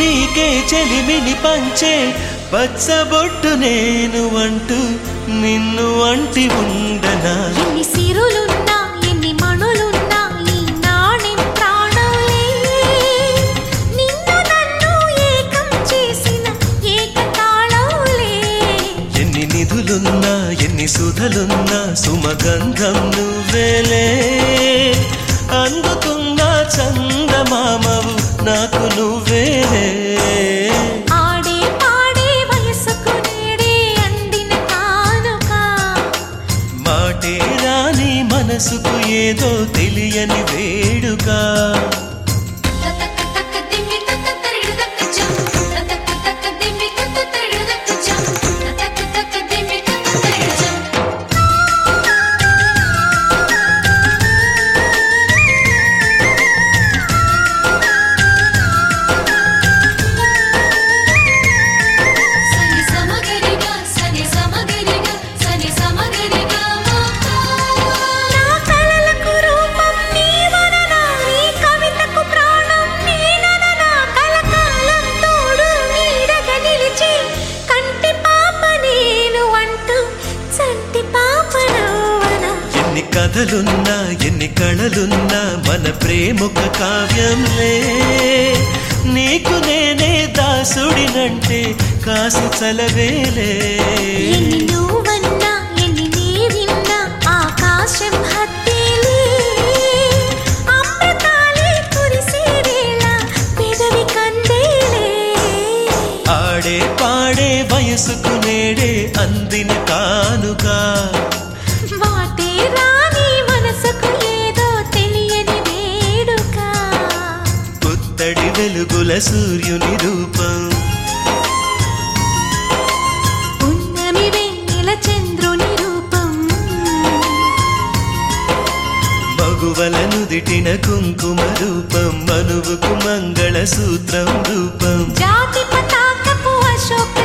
నీకే చెలిమిని పంచే పచ్చబొట్టు నేను అంటూ నిన్ను అంటి ఉండనా ఎన్ని సిరులున్నా ఎన్ని మణులున్నా ఈ నాణెం ప్రాణంలే నిన్ను నన్ను ఏకం చేసిన ఏకతాళంలే ఎన్ని నిధులున్నా ఎన్ని సుధలున్నా సుమగంధం నువ్వేలే అందుకున్న చందమామవు నాకు నువ్వేలే ఆడే పాడే వయసుకు నేడే అందిన కానుక మాటే రాని మనసుకు ఏదో తెలియని వేడుక తతక తక దిమ్మి తత తరిడు తక చం తతక తక దిమ్మి తత తరిడు తక చం తతక తక దిమ్మి తత తరిడు చం సని సమగరిగా సని సమగరిగా సని సమగరిగా నా కలలకు రూపం నీవననా నీ కవితకు ప్రాణం నేనననా కలకాలం తోడు నీడగా నిలిచి కంటి పాప నేను అంటూ చంటి పాప నవ్వనా ఎన్ని కథలున్నా ఎన్ని కళలున్నా మన ప్రేమొక కావ్యంలే నీకు నేనే దాసుడినంటే కాసు చలవేలే ఎన్ని నువ్వన్నా ఎన్ని నీవిన్నా ఆకాశం హత్తేలే అమృతాలే కురిసే వేళ పెదవి కందేలే ఆడే పాడే వయసుకు నేడే అందిన కానుక వాటే రాని మనసుకు ఏదో తెలియని వేడుక పుత్తడి వెలుగుల సూర్యుని రూపం పున్నమి వెన్నెల చంద్రుని రూపం మగువల నుదిటిన కుంకుమ రూపం మనువుకు మంగళ సూత్రం రూపం జాతి పతాకపు అశోక